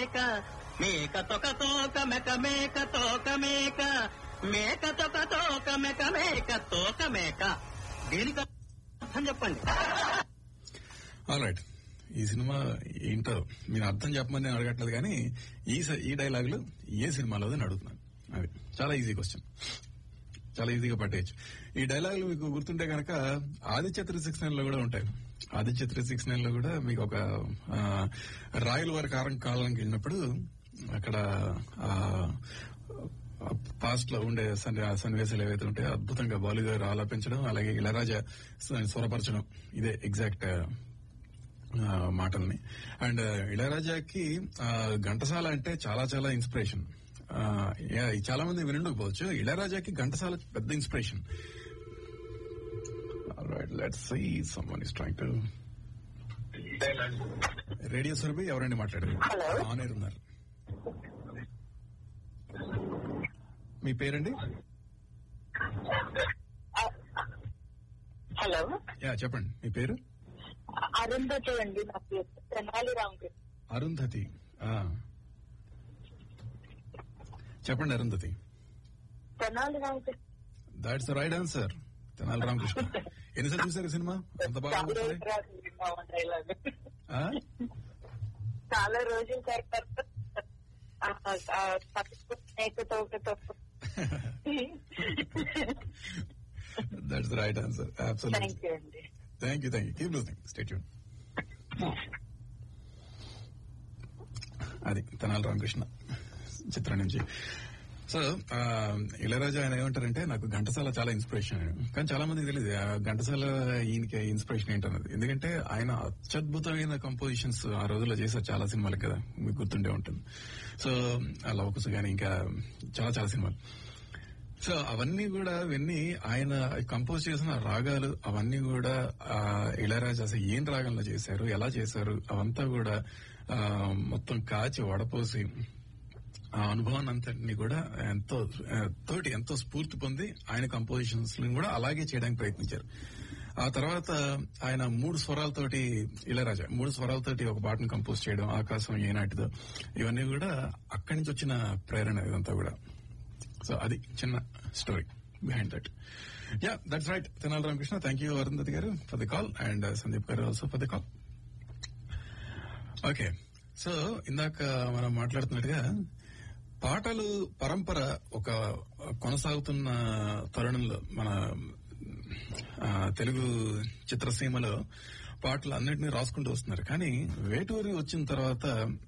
మేక మేక తొక తోక మెక మేక తోక మేక మేక తొక తోక మెక మేక తోక మేక దీనికి అర్థం చెప్పండి ఆల్ రైట్ ఈ సినిమా ఏంటో మీరు అర్థం చెప్పమని నేను అడగట్లేదు కానీ ఈ స- ఈ డైలాగులు ఏ సినిమాలో అని అడుగుతున్నాను అది చాలా ఈజీ క్వశ్చన్ చాలా ఈజీగా పట్టేయచ్చు ఈ డైలాగులు మీకు గుర్తుంటే కనుక ఆదిత్య త్రీ సిక్స్ నైన్ లో కూడా ఉంటాయి ఆదిత్య త్రీ సిక్స్ నైన్ లో కూడా మీకు ఒక ఆ, రాయల వారి కారం కాలానికి వెళ్ళినప్పుడు అక్కడ పాస్ట్ లో ఉండే సన్ని- సన్నివేశాలు ఏవైతే ఉంటాయో అద్భుతంగా బాలు గారు ఆలాపించడం అలాగే ఇళరాజా స్వ- స్వరపరచడం ఇదే ఎగ్జాక్ట్ మాటల్ని అండ్ ఇళయరాజాకి ఆ, ఘంటసాల అంటే చాలా చాలా ఇన్స్పిరేషన్ ఆ, యా, చాలా మంది వినుండకపోవచ్చు ఇళయరాజాకి ఘంటసాల పెద్ద inspiration let's see someone is trying to radio survey ఎవరండి మాట్లాడారు Hello. ఆన్ ఎయిర్ ఉన్నారు మీ పేరండి హలో యా చెప్పండి మీ పేరు అరుంధతి అండి నా పేరు తెనాలి రామకృష్ణ అరుంధతి ఆ. చెప్పండి Arundhati Tenali Ramakrishna that's the right answer Tenali Ramakrishna ఎన్నిసార్లు చూసారు ఈ సినిమా అంత బాగా చాలా గుర్తుంది? రోజులు రాసింది మా డైలాగ్ ఆ? చాలా రోజుల తర్వాత ఆ, ఆ, పసుపు స్నేహితుతో ఒకతో that's the right answer absolutely thank you అండి thank you thank you keep listening stay tune అది తెనాలి రామకృష్ణ చిత్రం నుంచి సో ఆ, ఇళయరాజా ఆయన ఏమంటారంటే నాకు ఘంటసాల చాలా ఇన్స్పిరేషన్ ఆయన. కానీ చాలా మందికి తెలియదు ఆ ఘంటసాల ఈయనకి ఇన్స్పిరేషన్ ఏంటన్నది ఎందుకంటే ఆయన అత్యద్భుతమైన కంపోజిషన్స్ ఆ రోజుల్లో చేశారు చాలా సినిమాలు కదా మీకు గుర్తుండే ఉంటుంది సో ఆ లవకుశ కానీ ఇంకా చాలా చాలా సినిమాలు సో అవన్నీ కూడా విన్ని ఆయన కంపోజ్ చేసిన రాగాలు అవన్నీ కూడా ఆ, ఇళయరాజా అసలు ఏం రాగంలో చేశారు ఎలా చేశారు అవంతా కూడా ఆ, మొత్తం కాచి వడపోసి ఆ అనుభవాన్ని అంతటిని కూడా ఎంతో ఆ, తోటి ఎంతో స్ఫూర్తి పొంది ఆయన కంపోజిషన్స్ కూడా అలాగే చేయడానికి ప్రయత్నించారు ఆ తర్వాత ఆయన మూడు స్వరాలతోటి ఇళయరాజా మూడు స్వరాలతోటి ఒక పాటను కంపోజ్ చేయడం ఆకాశం ఏనాటిదో ఇవన్నీ కూడా అక్కడి నుంచి వచ్చిన ప్రేరణ ఇదంతా కూడా సో అది చిన్న story behind that yeah that's right Tenali Ramakrishna thank you Arundhati garu for the call and Sandeep garu also for the call okay so ఇందాక మనం మాట్లాడుతున్నట్టుగా పాటలు పరంపర ఒక కొనసాగుతున్న తరుణంలో మన ఆ, తెలుగు చిత్రసీమలో పాటలు అన్నింటినీ రాసుకుంటూ వస్తున్నారు కానీ వేటూరి వచ్చిన తర్వాత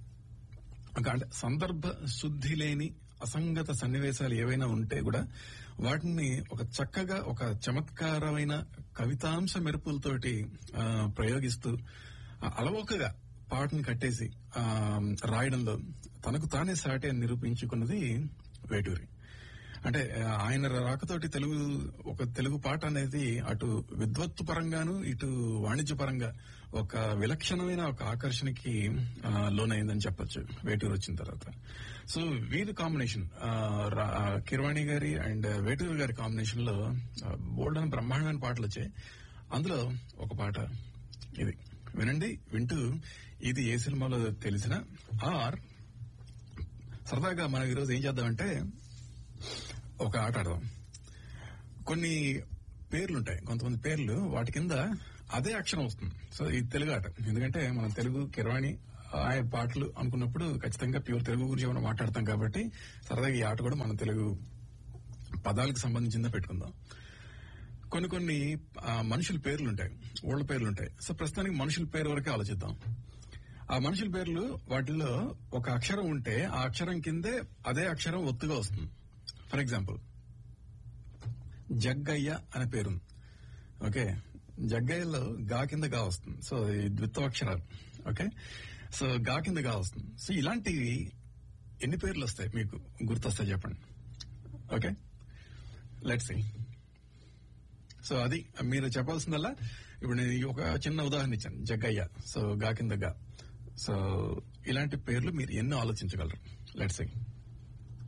ఒక అంటే సందర్భ శుద్ధి లేని అసంగత సన్నివేశాలు ఏవైనా ఉంటే కూడా వాటిని ఒక చక్కగా ఒక చమత్కారమైన కవితాంశ మెరుపులతోటి ఆ, ప్రయోగిస్తూ ఆ, అలవోకగా పాటను కట్టేసి ఆ, రాయడంలో తనకు తానే సాటి అని నిరూపించుకున్నది వేటూరి అంటే ఆ, ఆయన రాకతోటి తెలుగు ఒక తెలుగు పాట అనేది అటు విద్వత్తు పరంగాను ఇటు వాణిజ్య పరంగా ఒక విలక్షణమైన ఒక ఆకర్షణకి ఆ, లోనైందని చెప్పొచ్చు వేటూరు వచ్చిన తర్వాత సో వీరి కాంబినేషన్ ఆ, రా- ఆ, కిరవాణి గారి అండ్ వేటూరు గారి కాంబినేషన్ లో బోల్డ్ అని బ్రహ్మాండమైన పాటలు వచ్చాయి అందులో ఒక పాట ఇది వినండి వింటూ ఇది ఏ సినిమాలో తెలిసిన ఆర్ సరదాగా మనం ఈరోజు ఏం చేద్దామంటే ఒక ఆట ఆడదాం కొన్ని పేర్లు ఉంటాయి కొంతమంది పేర్లు వాటి కింద అదే అక్షరం వస్తుంది సో ఇది తెలుగు ఆట ఎందుకంటే మనం తెలుగు కిరవాణి ఆయన పాటలు అనుకున్నప్పుడు ఖచ్చితంగా ప్యూర్ తెలుగు గురించి ఏమైనా మాట్లాడతాం కాబట్టి సరదాగా ఈ ఆట కూడా మనం తెలుగు పదాలకు సంబంధించిందే పెట్టుకుందాం కొన్ని కొన్ని ఆ, మనుషుల పేర్లు ఉంటాయి ఊళ్ళ పేర్లు ఉంటాయి సో ప్రస్తుతానికి మనుషుల పేరు వరకే ఆలోచిద్దాం ఆ మనుషుల పేర్లు వాటిల్లో ఒక అక్షరం ఉంటే ఆ అక్షరం కిందే అదే అక్షరం ఒత్తుగా వస్తుంది ఫర్ ఎగ్జాంపుల్ జగ్గయ్య అనే పేరుంది ఓకే జగ్గయ్యలో గా కింద గా వస్తుంది సో ఈ ద్విత్వాక్షరాలు ఓకే సో గా కింద గా వస్తుంది సో ఇలాంటివి ఎన్ని పేర్లు వస్తాయి మీకు గుర్తొస్తాయి చెప్పండి ఓకే లెట్స్ సీ సో అది మీరు చెప్పాల్సిందల్లా ఇప్పుడు నేను ఈ ఒక చిన్న ఉదాహరణ ఇచ్చాను జగ్గయ్య సో గా కింద గా సో ఇలాంటి పేర్లు మీరు ఎన్నో ఆలోచించగలరు లెట్స్ సీ